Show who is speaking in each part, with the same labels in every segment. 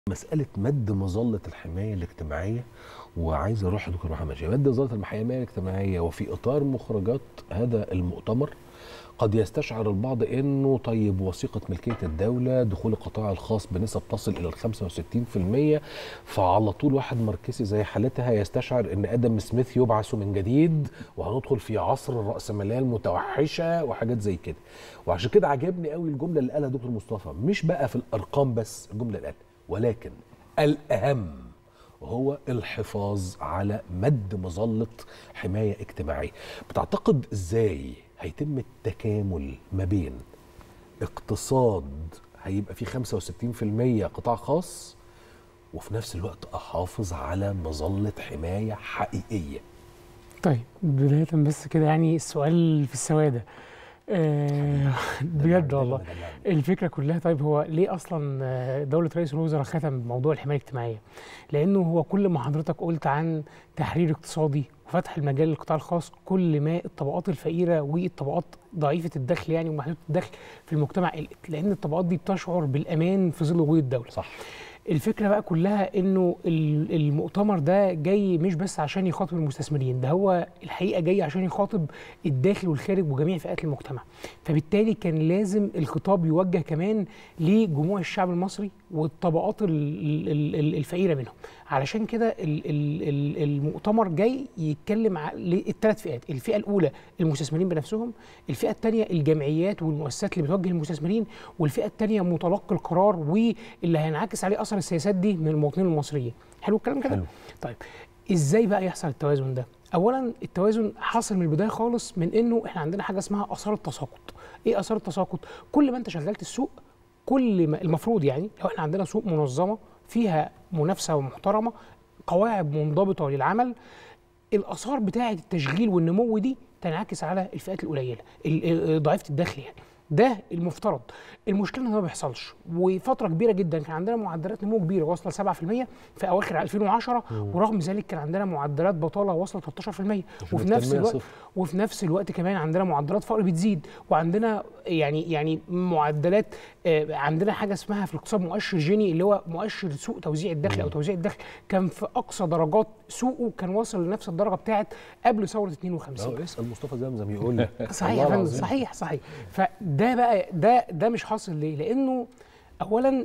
Speaker 1: مساله مد مظله الحمايه الاجتماعيه وعايز اروح لدكتور محمد شيخ مد مظله الحمايه الاجتماعيه وفي اطار مخرجات هذا المؤتمر قد يستشعر البعض انه طيب وثيقه ملكيه الدوله دخول القطاع الخاص بنسب تصل الى ال 65% فعلى طول واحد ماركسي زي حالتها يستشعر ان ادم سميث يبعث من جديد وهندخل في عصر الراسماليه المتوحشه وحاجات زي كده وعشان كده عجبني قوي الجمله اللي قالها دكتور مصطفى مش بقى في الارقام بس الجمله اللي قالها ولكن الاهم هو الحفاظ على مد مظله حمايه اجتماعيه بتعتقد ازاي هيتم التكامل ما بين اقتصاد هيبقى فيه 65% قطاع خاص وفي نفس الوقت احافظ على مظله حمايه حقيقيه
Speaker 2: طيب بداية بس كده يعني السؤال في السوادة آه بجد والله الفكرة كلها طيب هو ليه أصلا آه، دولة رئيس الوزراء ختم موضوع الحماية الاجتماعية؟ لأنه هو كل ما حضرتك قلت عن تحرير اقتصادي وفتح المجال للقطاع الخاص كل ما الطبقات الفقيرة والطبقات ضعيفة الدخل يعني ومحدودة الدخل في المجتمع قلت لأن الطبقات دي بتشعر بالأمان في ظل وجود الدولة
Speaker 1: صح
Speaker 2: الفكره بقى كلها انه ال- المؤتمر ده جاي مش بس عشان يخاطب المستثمرين ده هو الحقيقه جاي عشان يخاطب الداخل والخارج وجميع فئات المجتمع فبالتالي كان لازم الخطاب يوجه كمان لجموع الشعب المصري والطبقات ال- ال- ال- الفقيره منهم علشان كده ال- ال- ال- المؤتمر جاي يتكلم على الثلاث فئات الفئه الاولى المستثمرين بنفسهم الفئه الثانيه الجمعيات والمؤسسات اللي بتوجه المستثمرين والفئه الثانيه متلقي القرار واللي هينعكس عليه اثر السياسات دي من المواطنين المصريين حلو الكلام كده
Speaker 1: حلو.
Speaker 2: طيب ازاي بقى يحصل التوازن ده اولا التوازن حصل من البدايه خالص من انه احنا عندنا حاجه اسمها اثار التساقط ايه اثار التساقط كل ما انت شغلت السوق كل ما المفروض يعني لو احنا عندنا سوق منظمه فيها منافسه ومحترمه قواعد منضبطه للعمل الاثار بتاعه التشغيل والنمو دي تنعكس على الفئات القليله ال- ال- ضعيفه الدخل يعني ده المفترض المشكله ان ده ما بيحصلش وفتره كبيره جدا كان عندنا معدلات نمو كبيره واصله 7% في اواخر 2010 ورغم ذلك كان عندنا معدلات بطاله واصله 13% وفي نفس
Speaker 1: التنمية
Speaker 2: الوقت
Speaker 1: صفر.
Speaker 2: وفي نفس الوقت كمان عندنا معدلات فقر بتزيد وعندنا يعني يعني معدلات آه، عندنا حاجه اسمها في الاقتصاد مؤشر جيني اللي هو مؤشر سوق توزيع الدخل او توزيع الدخل كان في اقصى درجات سوقه كان واصل لنفس الدرجه بتاعت قبل ثوره 52
Speaker 1: اهو اسال مصطفى زمزم يقول لي
Speaker 2: صحيح
Speaker 1: والله
Speaker 2: يا فندم
Speaker 1: العظيم.
Speaker 2: صحيح صحيح فده بقى ده ده مش حاصل ليه؟ لانه اولا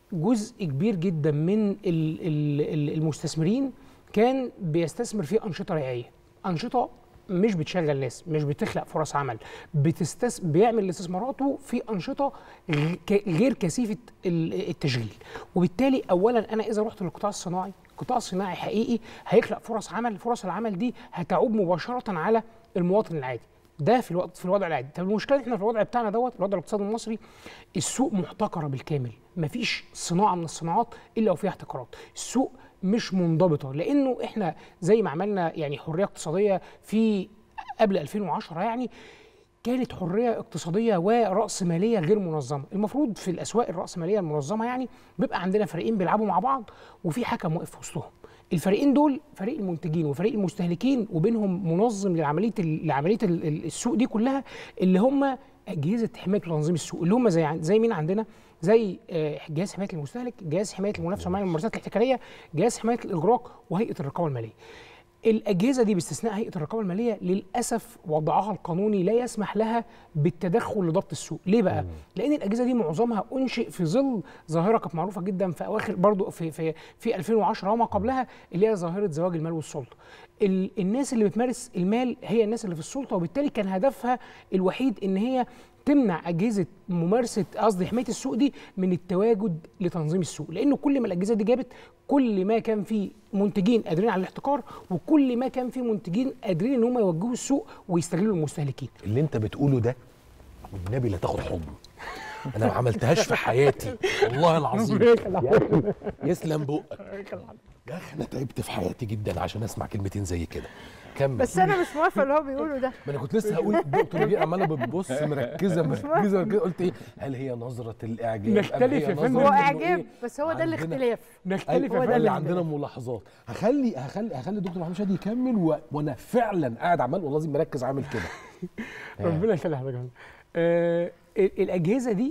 Speaker 2: جزء كبير جدا من ال- ال- ال- المستثمرين كان بيستثمر في انشطه ريعيه انشطه مش بتشغل ناس مش بتخلق فرص عمل بتستس... بيعمل استثماراته في انشطه غ- ك- غير كثيفه ال- التشغيل وبالتالي اولا انا اذا رحت للقطاع الصناعي القطاع الصناعي حقيقي هيخلق فرص عمل فرص العمل دي هتعود مباشره على المواطن العادي ده في الوقت في الوضع العادي طب المشكله إن احنا في الوضع بتاعنا دوت الوضع الاقتصادي المصري السوق محتكره بالكامل مفيش صناعه من الصناعات الا وفيها احتكارات السوق مش منضبطه لانه احنا زي ما عملنا يعني حريه اقتصاديه في قبل 2010 يعني كانت حريه اقتصاديه وراسماليه غير منظمه المفروض في الاسواق الراسماليه المنظمه يعني بيبقى عندنا فريقين بيلعبوا مع بعض وفي حكم واقف في وسطهم الفريقين دول فريق المنتجين وفريق المستهلكين وبينهم منظم لعمليه ال- لعمليه ال- ال- السوق دي كلها اللي هم اجهزه حمايه وتنظيم السوق اللي هم زي عن- زي مين عندنا زي آه، جهاز حمايه المستهلك جهاز حمايه المنافسه ومنع الممارسات الاحتكاريه جهاز حمايه الاغراق وهيئه الرقابه الماليه الاجهزه دي باستثناء هيئه الرقابه الماليه للاسف وضعها القانوني لا يسمح لها بالتدخل لضبط السوق ليه بقى لان الاجهزه دي معظمها انشئ في ظل ظاهره كانت معروفه جدا في اواخر برضو في في في 2010 وما قبلها اللي هي ظاهره زواج المال والسلطه ال الناس اللي بتمارس المال هي الناس اللي في السلطه وبالتالي كان هدفها الوحيد ان هي تمنع اجهزه ممارسه قصدي حمايه السوق دي من التواجد لتنظيم السوق لانه كل ما الاجهزه دي جابت كل ما كان في منتجين قادرين على الاحتكار وكل ما كان في منتجين قادرين ان هم يوجهوا السوق ويستغلوا المستهلكين
Speaker 1: اللي انت بتقوله ده والنبي لا تاخد حضن انا ما عملتهاش في حياتي والله العظيم يا أخي، يسلم بقك يا اخي انا تعبت في حياتي جدا عشان اسمع كلمتين زي كده كمل
Speaker 3: بس انا مش موافقه اللي هو بيقوله ده
Speaker 1: ما انا كنت لسه هقول الدكتور دي عماله بتبص مركزه مركزه كده قلت ايه هل هي نظره الاعجاب أم
Speaker 2: نختلف
Speaker 1: هي
Speaker 2: يا فندم.
Speaker 1: نظرة
Speaker 3: هو
Speaker 1: إنه
Speaker 3: اعجاب
Speaker 1: إيه؟
Speaker 3: بس هو ده
Speaker 1: عندنا-
Speaker 3: الاختلاف
Speaker 2: نختلف
Speaker 1: ايوه
Speaker 2: يا
Speaker 1: هو ده
Speaker 2: فندم
Speaker 1: اللي عندنا ملاحظات هخلي هخلي هخلي الدكتور محمد شادي يكمل و... وانا فعلا قاعد عمال والله العظيم مركز عامل كده
Speaker 2: ربنا يخلي حضرتك يا فندم. آه ال- الاجهزه دي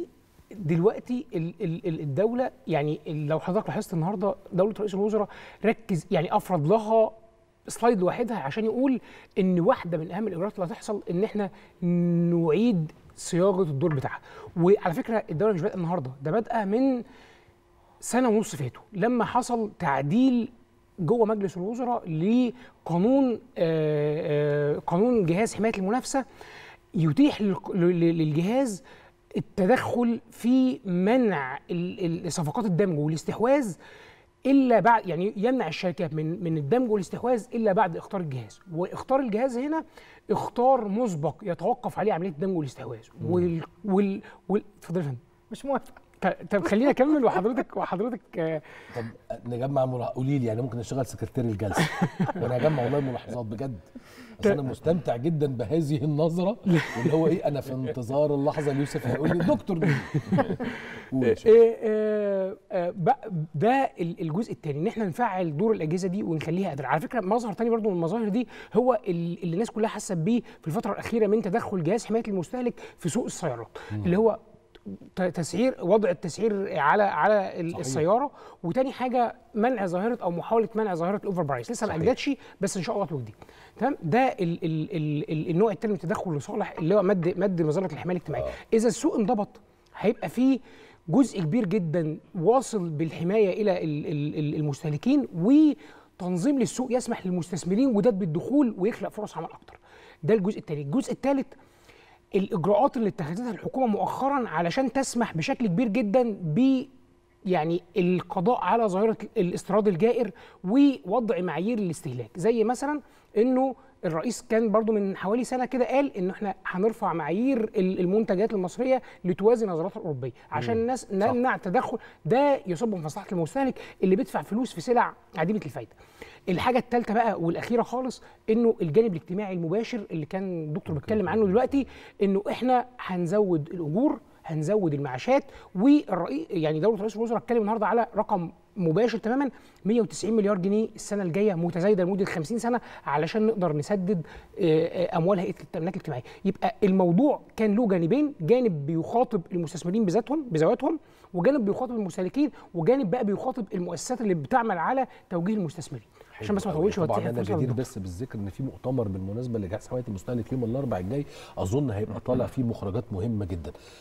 Speaker 2: دلوقتي ال- ال- ال- الدوله يعني لو حضرتك لاحظت النهارده دوله رئيس الوزراء ركز يعني افرض لها سلايد لوحدها عشان يقول ان واحده من اهم الاجراءات اللي هتحصل ان احنا نعيد صياغه الدور بتاعها وعلى فكره الدوله مش بادئه النهارده ده بادئه من سنه ونص فاتوا لما حصل تعديل جوه مجلس الوزراء لقانون آه، آه، قانون جهاز حمايه المنافسه يتيح للق- لل- للجهاز التدخل في منع ال- ال- صفقات الدمج والاستحواذ الا بعد يعني يمنع الشركات من من الدمج والاستحواذ الا بعد اختار الجهاز واختار الجهاز هنا اختار مسبق يتوقف عليه عمليه الدمج والاستحواذ وال وال وال اتفضل يا فندم
Speaker 3: مش موافقه
Speaker 2: ط- طب خليني اكمل وحضرتك وحضرتك آه،
Speaker 1: طب نجمع ملا... قولي لي يعني ممكن اشتغل سكرتير الجلسه وانا اجمع والله ملاحظات بجد بس انا مستمتع جدا بهذه النظره واللي هو ايه انا في انتظار اللحظه اللي يوسف هيقول لي دكتور مين قول يا شيخ.
Speaker 2: آه، آه، آه، بق- ده ال- الجزء الثاني ان احنا نفعل دور الاجهزه دي ونخليها قادره على فكره مظهر تاني برضو من المظاهر دي هو ال- اللي الناس كلها حاسه بيه في الفتره الاخيره من تدخل جهاز حمايه المستهلك في سوق السيارات اللي هو ت- تسعير وضع التسعير على على ال-
Speaker 1: صحيح.
Speaker 2: السياره وتاني حاجه منع ظاهره او محاوله منع ظاهره الاوفر برايس لسه ما
Speaker 1: صحيح.
Speaker 2: اجدتش بس ان شاء الله هتوجد تمام ده ال ال ال ال النوع الثاني من التدخل لصالح اللي هو مد مد مظله الحمايه الاجتماعيه
Speaker 1: آه.
Speaker 2: اذا السوق انضبط هيبقى فيه جزء كبير جدا واصل بالحمايه الى ال- ال- ال- المستهلكين وتنظيم للسوق يسمح للمستثمرين وداد بالدخول ويخلق فرص عمل اكتر ده الجزء الثاني الجزء الثالث الاجراءات اللي اتخذتها الحكومه مؤخرا علشان تسمح بشكل كبير جدا ب يعني القضاء على ظاهره الاستيراد الجائر ووضع معايير الاستهلاك زي مثلا انه الرئيس كان برضو من حوالي سنه كده قال ان احنا هنرفع معايير ال- المنتجات المصريه لتوازي نظرات الاوروبيه عشان الناس نمنع تدخل ده يصب في مصلحه المستهلك اللي بيدفع فلوس في سلع عديمه الفايده الحاجه الثالثه بقى والاخيره خالص انه الجانب الاجتماعي المباشر اللي كان الدكتور بيتكلم عنه دلوقتي انه احنا هنزود الاجور هنزود المعاشات والرئيس يعني دوله رئيس الوزراء اتكلم النهارده على رقم مباشر تماما 190 مليار جنيه السنه الجايه متزايده لمده 50 سنه علشان نقدر نسدد آه، آه، اموال هيئه التامينات الاجتماعيه يبقى الموضوع كان له جانبين جانب بيخاطب المستثمرين بذاتهم بذواتهم وجانب بيخاطب المستهلكين وجانب بقى بيخاطب المؤسسات اللي بتعمل على توجيه المستثمرين عشان بس ما
Speaker 1: حلو
Speaker 2: اطولش
Speaker 1: أوي. طبعا
Speaker 2: واتيح
Speaker 1: انا
Speaker 2: الفرصه
Speaker 1: جدير
Speaker 2: للدكتور.
Speaker 1: بس بالذكر ان في مؤتمر بالمناسبه لجهاز حمايه المستهلك يوم الاربعاء الجاي اظن هيبقى طالع فيه مخرجات مهمه جدا